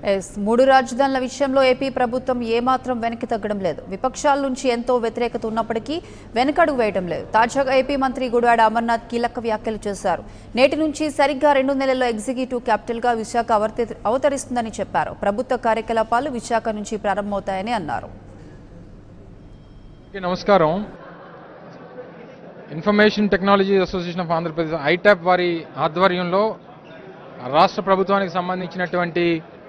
yes మూడు రాజధానుల విషయంలో ఏపీ ప్రభుత్వం ఏమాత్రం వెనక్కి తగ్గడం లేదు విపక్షాల నుంచి ఎంతో వ్యతిరేకత ఉన్నప్పటికీ వెనకడుగు వేయడం లేదు తాజాగా ఏపీ మంత్రి గుడివాడ అమర్నాథ్ కీలక వ్యాఖ్యలు చేశారు నేటి నుంచి సరిగ్గా రెండు నెలల్లో ఎగ్జిక్యూటివ్ క్యాపిటల్గా విశాఖ అవర్తి- అవతరిస్తుందని చెప్పారు ప్రభుత్వ కార్యకలాపాలు విశాఖ నుంచి ప్రారంభమవుతాయని అన్నారు ఓకే, నమస్కారం information technology association of Andhra Pradesh ITAAP వారి ఆధ్వర్యంలో రాష్ట్ర ప్రభుత్వానికి సంబంధించినటువంటి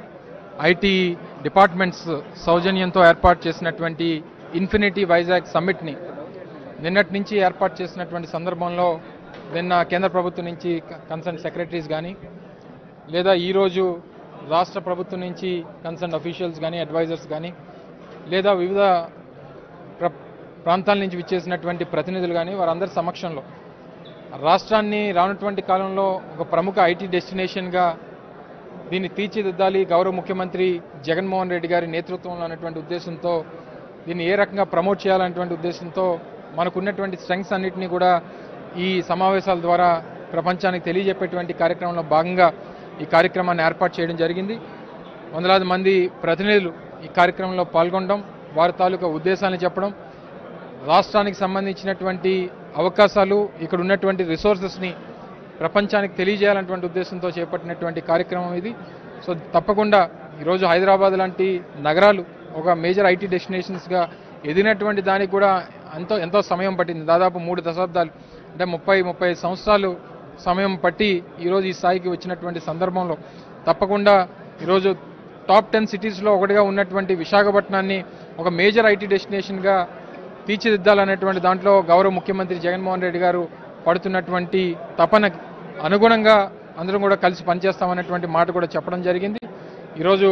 ఐటీ డిపార్ట్మెంట్స్ సౌజన్యంతో ఏర్పాటు చేసినటువంటి ఇన్ఫినిటీ వైజాగ్ సమ్మిట్ని నిన్నటి నుంచి ఏర్పాటు చేసినటువంటి సందర్భంలో నిన్న కేంద్ర ప్రభుత్వం నుంచి కన్సర్న్ సెక్రటరీస్ కానీ లేదా ఈరోజు రాష్ట్ర ప్రభుత్వం నుంచి కన్సర్న్ అఫీషియల్స్ కానీ అడ్వైజర్స్ కానీ లేదా వివిధ ప్ర ప్రాంతాల నుంచి విచ్చేసినటువంటి ప్రతినిధులు కానీ వారందరి సమక్షంలో రాష్ట్రాన్ని రానటువంటి కాలంలో ఒక ప్రముఖ ఐటీ డెస్టినేషన్గా దీన్ని తీర్చిదిద్దాలి గౌరవ ముఖ్యమంత్రి జగన్మోహన్ రెడ్డి గారి నేతృత్వంలో ఉన్నటువంటి ఉద్దేశంతో దీన్ని ఏ రకంగా ప్రమోట్ చేయాలనేటువంటి ఉద్దేశంతో మనకున్నటువంటి స్ట్రెంగ్స్ అన్నింటినీ కూడా ఈ సమావేశాల ద్వారా ప్రపంచానికి తెలియజెప్పేటువంటి కార్యక్రమంలో భాగంగా ఈ కార్యక్రమాన్ని ఏర్పాటు చేయడం జరిగింది వందలాది మంది ప్రతినిధులు ఈ కార్యక్రమంలో పాల్గొనడం వారి తాలూకా ఉద్దేశాలను చెప్పడం రాష్ట్రానికి సంబంధించినటువంటి అవకాశాలు ఇక్కడ ఉన్నటువంటి రిసోర్సెస్ని ప్రపంచానికి తెలియజేయాలన్నటువంటి ఉద్దేశంతో చేపట్టినటువంటి కార్యక్రమం ఇది సో తప్పకుండా ఈరోజు హైదరాబాద్ లాంటి నగరాలు ఒక మేజర్ ఐటీ డెస్టినేషన్స్గా ఎదిగినటువంటి దానికి కూడా ఎంతో ఎంతో సమయం పట్టింది దాదాపు మూడు దశాబ్దాలు అంటే ముప్పై ముప్పై సంవత్సరాలు సమయం పట్టి ఈరోజు ఈ స్థాయికి వచ్చినటువంటి సందర్భంలో తప్పకుండా ఈరోజు టాప్ టెన్ సిటీస్లో ఒకటిగా ఉన్నటువంటి విశాఖపట్నాన్ని ఒక మేజర్ ఐటీ డెస్టినేషన్గా తీర్చిదిద్దాలనేటువంటి దాంట్లో గౌరవ ముఖ్యమంత్రి జగన్మోహన్ రెడ్డి గారు పడుతున్నటువంటి తపనకి అనుగుణంగా అందరం కూడా కలిసి పనిచేస్తామనేటువంటి మాట కూడా చెప్పడం జరిగింది ఈరోజు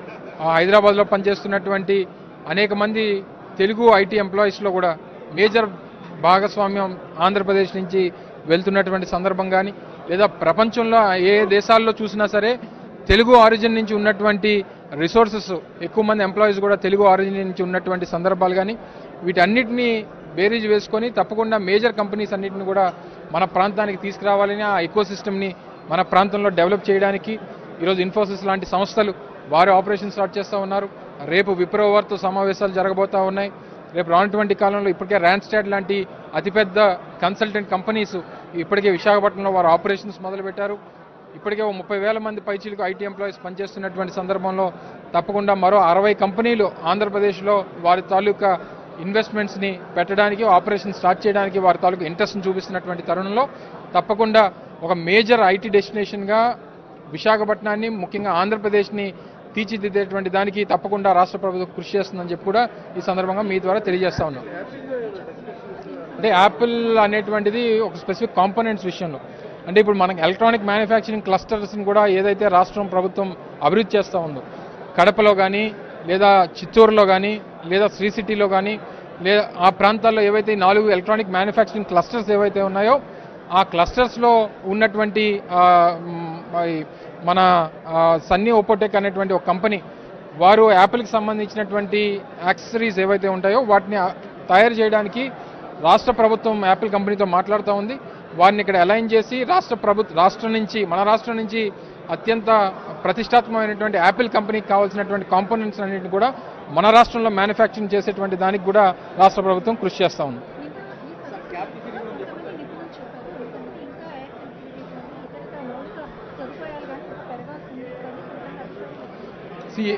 ఆ హైదరాబాద్లో పనిచేస్తున్నటువంటి అనేక మంది తెలుగు ఐటీ ఎంప్లాయీస్లో కూడా మేజర్ భాగస్వామ్యం ఆంధ్రప్రదేశ్ నుంచి వెళ్తున్నటువంటి సందర్భం కానీ లేదా ప్రపంచంలో ఏ దేశాల్లో చూసినా సరే తెలుగు ఆరిజిన్ నుంచి ఉన్నటువంటి రిసోర్సెస్ ఎక్కువ మంది ఎంప్లాయీస్ కూడా తెలుగు ఆరిజిన్ నుంచి ఉన్నటువంటి సందర్భాలు కానీ వీటన్నిటిని బేరీజ్ వేసుకొని తప్పకుండా మేజర్ కంపెనీస్ అన్నిటిని కూడా మన ప్రాంతానికి తీసుకురావాలని ఆ ఎకో సిస్టమ్ని మన ప్రాంతంలో డెవలప్ చేయడానికి ఈరోజు ఇన్ఫోసిస్ లాంటి సంస్థలు వారు ఆపరేషన్ స్టార్ట్ చేస్తూ ఉన్నారు రేపు విప్రో వారితో సమావేశాలు జరగబోతూ ఉన్నాయి రేపు రానటువంటి కాలంలో ఇప్పటికే ర్యాన్స్టాడ్ లాంటి అతిపెద్ద కన్సల్టెంట్ కంపెనీస్ ఇప్పటికే విశాఖపట్నంలో వారు ఆపరేషన్స్ మొదలుపెట్టారు ఇప్పటికే ఓ ముప్పై వేల మంది పైచీలకు ఐటీ ఎంప్లాయీస్ పనిచేస్తున్నటువంటి సందర్భంలో తప్పకుండా మరో అరవై కంపెనీలు ఆంధ్రప్రదేశ్లో వారి తాలూకా ఇన్వెస్ట్మెంట్స్ని పెట్టడానికి ఆపరేషన్ స్టార్ట్ చేయడానికి వారి తాలూకా ఇంట్రెస్ట్ని చూపిస్తున్నటువంటి తరుణంలో తప్పకుండా ఒక మేజర్ ఐటీ డెస్టినేషన్గా విశాఖపట్నాన్ని ముఖ్యంగా ఆంధ్రప్రదేశ్ని తీర్చిదిద్దేటువంటి దానికి తప్పకుండా రాష్ట్ర ప్రభుత్వం కృషి చేస్తుందని చెప్పి కూడా ఈ సందర్భంగా మీ ద్వారా తెలియజేస్తా ఉన్నాం అంటే యాపిల్ అనేటువంటిది ఒక స్పెసిఫిక్ కాంపోనెంట్స్ విషయంలో అంటే ఇప్పుడు మనకి ఎలక్ట్రానిక్ మ్యానుఫ్యాక్చరింగ్ క్లస్టర్స్ని కూడా ఏదైతే రాష్ట్రం ప్రభుత్వం అభివృద్ధి చేస్తూ ఉందో కడపలో కానీ లేదా చిత్తూరులో కానీ లేదా శ్రీ సిటీలో కానీ లేదా ఆ ప్రాంతాల్లో ఏవైతే ఈ నాలుగు ఎలక్ట్రానిక్ మ్యానుఫ్యాక్చరింగ్ క్లస్టర్స్ ఏవైతే ఉన్నాయో ఆ క్లస్టర్స్లో ఉన్నటువంటి ఆ, మ్, ఈ మన ఆ, సన్నీ ఓపోటెక్ అనేటువంటి ఒక కంపెనీ వారు యాపిల్కి సంబంధించినటువంటి యాక్సెసరీస్ ఏవైతే ఉంటాయో వాటిని ఆ, తయారు చేయడానికి రాష్ట్ర ప్రభుత్వం యాపిల్ కంపెనీతో మాట్లాడుతూ ఉంది వారిని ఇక్కడ అలైన్ చేసి రాష్ట్ర ప్రభుత్వ రాష్ట్రం నుంచి మన రాష్ట్రం నుంచి అత్యంత ప్రతిష్టాత్మకమైనటువంటి యాపిల్ కంపెనీకి కావాల్సినటువంటి కాంపోనెంట్స్ అన్నింటిని కూడా మన రాష్ట్రంలో మ్యానుఫ్యాక్చరింగ్ చేసేటువంటి దానికి కూడా రాష్ట్ర ప్రభుత్వం కృషి చేస్తూ ఉంది See,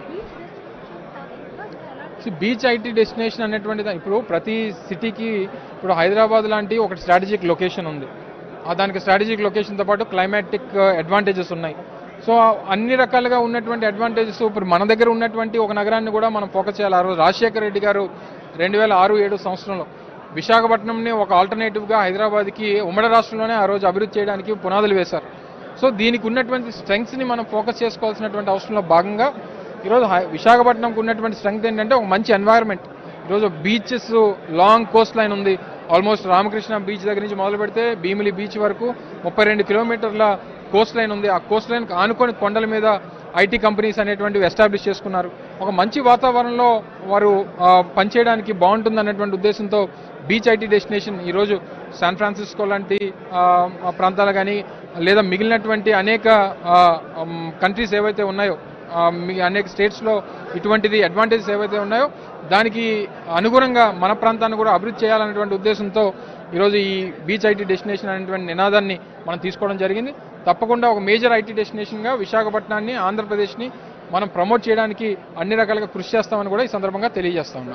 బీచ్ ఐటీ డెస్టినేషన్ అనేటువంటి దా- ఇప్పుడు ప్రతి సిటీకి ఇప్పుడు హైదరాబాద్ లాంటి ఒక స్ట్రాటజిక్ లొకేషన్ ఉంది ఆ దానికి స్ట్రాటజిక్ లొకేషన్తో పాటు క్లైమాటిక్ అడ్వాంటేజెస్ ఉన్నాయి సో అన్ని రకాలుగా ఉన్నటువంటి అడ్వాంటేజెస్ ఇప్పుడు మన దగ్గర ఉన్నటువంటి ఒక నగరాన్ని కూడా మనం ఫోకస్ చేయాలి ఆ రోజు రాజశేఖర రెడ్డి గారు రెండు వేల ఆరు ఏడు సంవత్సరంలో విశాఖపట్నంని ఒక ఆల్టర్నేటివ్గా హైదరాబాద్కి ఉమ్మడి రాష్ట్రంలోనే ఆ రోజు అభివృద్ధి చేయడానికి పునాదులు వేశారు సో దీనికి ఉన్నటువంటి స్ట్రెంగ్స్ని మనం ఫోకస్ చేసుకోవాల్సినటువంటి అవసరంలో భాగంగా ఈరోజు హై- విశాఖపట్నంకు ఉన్నటువంటి స్ట్రెంగ్త్ ఏంటంటే ఒక మంచి ఎన్వైరన్మెంట్ ఈరోజు బీచెస్ లాంగ్ కోస్ట్ లైన్ ఉంది ఆల్మోస్ట్ రామకృష్ణ బీచ్ దగ్గర నుంచి మొదలు పెడితే భీమిలి బీచ్ వరకు ముప్పై రెండు కిలోమీటర్ల కోస్ట్ లైన్ ఉంది ఆ కోస్ట్ లైన్ ఆనుకొని కొండల మీద ఐటీ కంపెనీస్ అనేటువంటివి ఎస్టాబ్లిష్ చేసుకున్నారు ఒక మంచి వాతావరణంలో వారు ఆ, పనిచేయడానికి బాగుంటుంది అన్నటువంటి ఉద్దేశంతో బీచ్ ఐటీ డెస్టినేషన్ ఈరోజు శాన్ ఫ్రాన్సిస్కో లాంటి ఆ, ఆ ప్రాంతాలు కానీ లేదా మిగిలినటువంటి అనేక కంట్రీస్ ఏవైతే ఉన్నాయో ఆ, మీ అనేక స్టేట్స్లో ఇటువంటిది అడ్వాంటేజెస్ ఏవైతే ఉన్నాయో దానికి అనుగుణంగా మన ప్రాంతాన్ని కూడా అభివృద్ధి చేయాలనేటువంటి ఉద్దేశంతో ఈరోజు ఈ బీచ్ ఐటీ డెస్టినేషన్ అనేటువంటి నినాదాన్ని మనం తీసుకోవడం జరిగింది తప్పకుండా ఒక మేజర్ ఐటీ డెస్టినేషన్గా విశాఖపట్నాన్ని ఆంధ్రప్రదేశ్ని మనం ప్రమోట్ చేయడానికి అన్ని రకాలుగా కృషి చేస్తామని కూడా ఈ సందర్భంగా తెలియజేస్తా ఉన్నాం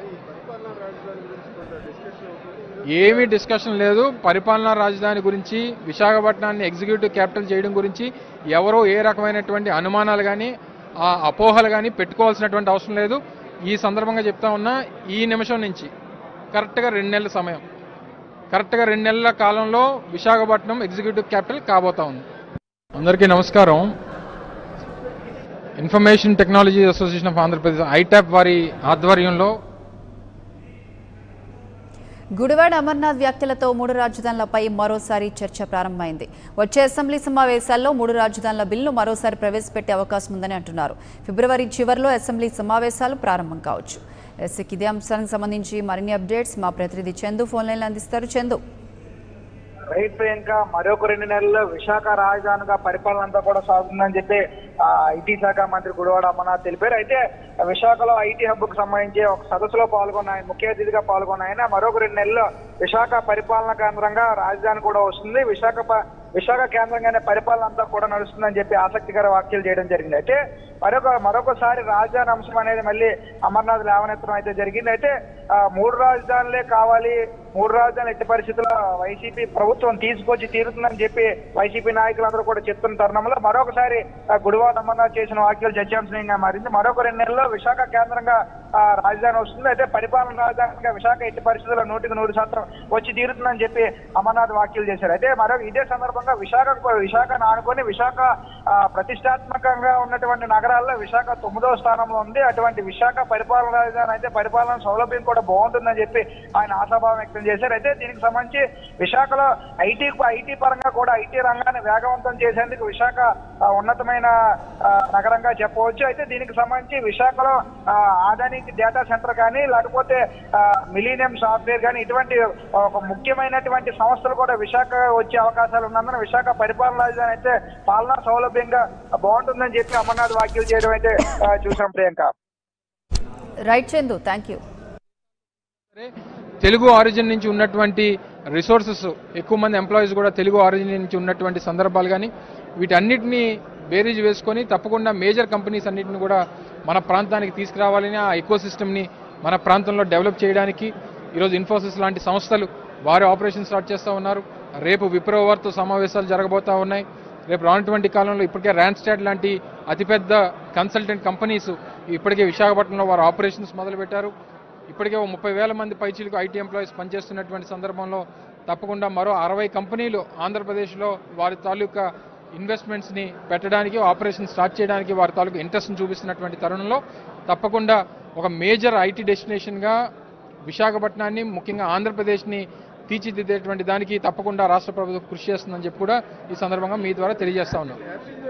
ఏమీ డిస్కషన్ లేదు పరిపాలనా రాజధాని గురించి విశాఖపట్నాన్ని ఎగ్జిక్యూటివ్ క్యాపిటల్ చేయడం గురించి ఎవరో ఏ రకమైనటువంటి అనుమానాలు కానీ ఆ అపోహలు కానీ పెట్టుకోవాల్సినటువంటి అవసరం లేదు ఈ సందర్భంగా చెప్తా ఉన్నా ఈ నిమిషం నుంచి కరెక్ట్గా రెండు నెలల సమయం కరెక్ట్గా రెండు నెలల కాలంలో విశాఖపట్నం ఎగ్జిక్యూటివ్ క్యాపిటల్ కాబోతా ఉంది అందరికీ నమస్కారం information technology association of Andhra Pradesh ITAAP వారి ఆధ్వర్యంలో గుడివాడ అమర్నాథ్ వ్యాఖ్యలతో మూడు రాజధానులపై మరోసారి చర్చ ప్రారంభమైంది వచ్చే అసెంబ్లీ సమావేశాల్లో మూడు రాజధానుల బిల్లు మరోసారి ప్రవేశపెట్టే అవకాశం ఉందని అంటున్నారు ఫిబ్రవరి చివరిలో అసెంబ్లీ సమావేశాలు ప్రారంభం కావచ్చు ఎస్సీకి ఇదే అంశానికి సంబంధించి మరిన్ని అప్డేట్స్ మా ప్రతినిధి చందు ఫోన్ లైన్లో అందిస్తారు చందు రైట్ ప్రియాంక మరొక రెండు నెలల్లో విశాఖ రాజధానిగా పరిపాలన అంతా కూడా సాగుతుందని చెప్పి ఆ, ఐటీ శాఖ మంత్రి గుడివాడ అమర్నాథ్ తెలిపారు అయితే విశాఖలో ఐటీ హబ్ కు సంబంధించి ఒక సదస్సులో పాల్గొన్న ఆయన ముఖ్య అతిథిగా పాల్గొన్న ఆయన మరొక రెండు నెలల్లో విశాఖ పరిపాలన కేంద్రంగా రాజధాని కూడా వస్తుంది విశాఖ ప- విశాఖ కేంద్రంగానే పరిపాలన అంతా కూడా నడుస్తుందని చెప్పి ఆసక్తికర వ్యాఖ్యలు చేయడం జరిగింది అయితే మరొక మరొకసారి రాజధాని అంశం అనేది మళ్ళీ అమర్నాథ్ లేవనెత్తడం అయితే జరిగింది అయితే ఆ, మూడు రాజధానులే కావాలి మూడు రాజధానులు ఎట్టి పరిస్థితుల్లో వైసీపీ ప్రభుత్వం తీసుకొచ్చి తీరుతుందని చెప్పి వైసీపీ నాయకులందరూ కూడా చెప్తున్న తరుణంలో మరొకసారి ఆ, గుడివాడ అమర్నాథ్ చేసిన వ్యాఖ్యలు చర్చాంశంగా మారింది మరొక రెండు నెలల్లో విశాఖ కేంద్రంగా ఆ, రాజధాని వస్తుంది అయితే పరిపాలన రాజధానిగా విశాఖ ఎట్టి పరిస్థితుల్లో నూటికి నూరు శాతం వచ్చి తీరుతుందని చెప్పి అమర్నాథ్ వ్యాఖ్యలు చేశారు అయితే మరో ఇదే సందర్భంగా విశాఖ విశాఖను ఆనుకొని విశాఖ ఆ, ప్రతిష్టాత్మకంగా ఉన్నటువంటి నగరాల్లో విశాఖ తొమ్మిదవ స్థానంలో ఉంది అటువంటి విశాఖ పరిపాలన రాజధాని అయితే పరిపాలన సౌలభ్యం కూడా బాగుంటుందని చెప్పి ఆయన ఆశాభావం వ్యక్తం చేశారు అయితే దీనికి సంబంధించి విశాఖలో ఐటీ ఐటీ పరంగా కూడా ఐటీ రంగాన్ని వేగవంతం చేసేందుకు విశాఖ ఆ, ఉన్నతమైన ఆ, నగరంగా చెప్పవచ్చు అయితే దీనికి సంబంధించి విశాఖలో ఆ, ఆదానికి డేటా సెంటర్ కానీ లేకపోతే ఆ, మిలీనియం సాఫ్ట్వేర్ కానీ ఇటువంటి ఒక ముఖ్యమైనటువంటి సంస్థలు కూడా విశాఖ వచ్చే అవకాశాలు ఉన్నందున విశాఖ పరిపాలన రాజధాని అయితే పాలనా సౌలభ్యంగా బాగుంటుందని చెప్పి అమర్నాథ్ వ్యాఖ్యలు చేయడం అయితే ఆ, చూసాం Priyanka right Chandu thank you సరే, తెలుగు ఆరిజిన్ నుంచి ఉన్నటువంటి రిసోర్సెస్ ఎక్కువ మంది ఎంప్లాయీస్ కూడా తెలుగు ఆరిజిన్ నుంచి ఉన్నటువంటి సందర్భాలు కానీ వీటన్నిటిని బేరీజ్ వేసుకొని తప్పకుండా మేజర్ కంపెనీస్ అన్నిటిని కూడా మన ప్రాంతానికి తీసుకురావాలని ఆ ఎకో సిస్టమ్ని మన ప్రాంతంలో డెవలప్ చేయడానికి ఈరోజు ఇన్ఫోసిస్ లాంటి సంస్థలు వారి ఆపరేషన్ స్టార్ట్ చేస్తూ ఉన్నారు రేపు విప్రో వారితో సమావేశాలు జరగబోతా ఉన్నాయి రేపు రానటువంటి కాలంలో ఇప్పటికే ర్యాన్స్టాడ్ లాంటి అతిపెద్ద కన్సల్టెంట్ కంపెనీస్ ఇప్పటికే విశాఖపట్నంలో వారు ఆపరేషన్స్ మొదలుపెట్టారు ఇప్పటికే ఓ ముప్పై వేల మంది పైచీలకు ఐటీ ఎంప్లాయీస్ పనిచేస్తున్నటువంటి సందర్భంలో తప్పకుండా మరో అరవై కంపెనీలు ఆంధ్రప్రదేశ్లో వారి తాలూకా ఇన్వెస్ట్మెంట్స్ని పెట్టడానికి ఆపరేషన్ స్టార్ట్ చేయడానికి వారి తాలూకా ఇంట్రెస్ట్ని చూపిస్తున్నటువంటి తరుణంలో తప్పకుండా ఒక మేజర్ ఐటీ డెస్టినేషన్గా విశాఖపట్నాన్ని ముఖ్యంగా ఆంధ్రప్రదేశ్ని తీర్చిదిద్దేటువంటి దానికి తప్పకుండా రాష్ట్ర ప్రభుత్వం కృషి చేస్తుందని చెప్పి కూడా ఈ సందర్భంగా మీ ద్వారా తెలియజేస్తా ఉన్నాం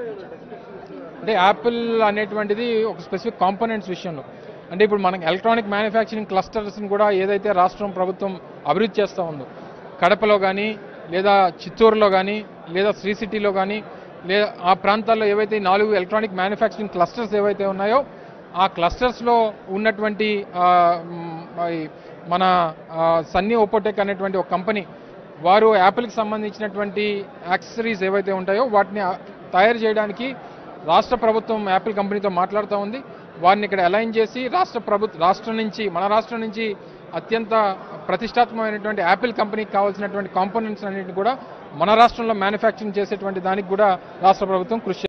అంటే యాపిల్ అనేటువంటిది ఒక స్పెసిఫిక్ కాంపోనెంట్స్ విషయంలో అంటే ఇప్పుడు మనకి ఎలక్ట్రానిక్ మ్యానుఫ్యాక్చరింగ్ క్లస్టర్స్ని కూడా ఏదైతే రాష్ట్రం ప్రభుత్వం అభివృద్ధి చేస్తూ ఉందో కడపలో కానీ లేదా చిత్తూరులో కానీ లేదా శ్రీ సిటీలో కానీ లేదా ఆ ప్రాంతాల్లో ఏవైతే ఈ నాలుగు ఎలక్ట్రానిక్ మ్యానుఫ్యాక్చరింగ్ క్లస్టర్స్ ఏవైతే ఉన్నాయో ఆ క్లస్టర్స్లో ఉన్నటువంటి ఆ, మ్, ఈ మన ఆ, సన్నీ ఓపోటెక్ అనేటువంటి ఒక కంపెనీ వారు యాపిల్కి సంబంధించినటువంటి యాక్సెసరీస్ ఏవైతే ఉంటాయో వాటిని ఆ, తయారు చేయడానికి రాష్ట్ర ప్రభుత్వం యాపిల్ కంపెనీతో మాట్లాడుతూ ఉంది వారిని ఇక్కడ అలైన్ చేసి రాష్ట్ర ప్రభుత్వ రాష్ట్రం నుంచి మన రాష్ట్రం నుంచి అత్యంత ప్రతిష్టాత్మకమైనటువంటి యాపిల్ కంపెనీకి కావాల్సినటువంటి కాంపోనెంట్స్ అన్నింటిని కూడా మన రాష్ట్రంలో మ్యానుఫ్యాక్చరింగ్ చేసేటువంటి దానికి కూడా రాష్ట్ర ప్రభుత్వం కృషి